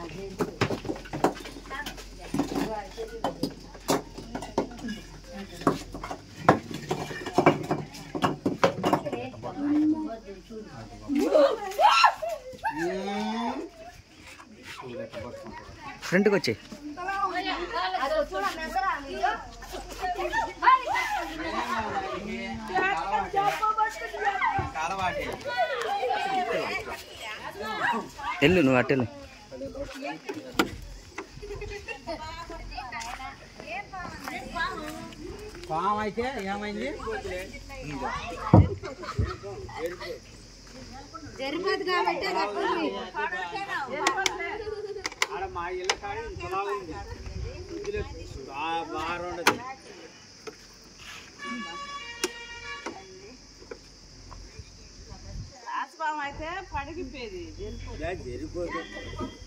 ఫ్రంట్కి వచ్చి వెళ్ళు నువ్వు అట్టెళ్ళు పాము అయితే ఏమైంది జరిపోదు కాబట్టి అది అట్టుంది. ఆడ మా ఇళ్ళ కాడి పొలాలు ఉంది ఇందులో బా- బాగా ఉండదు అయితే పడిగిపోయేది జరిపోదు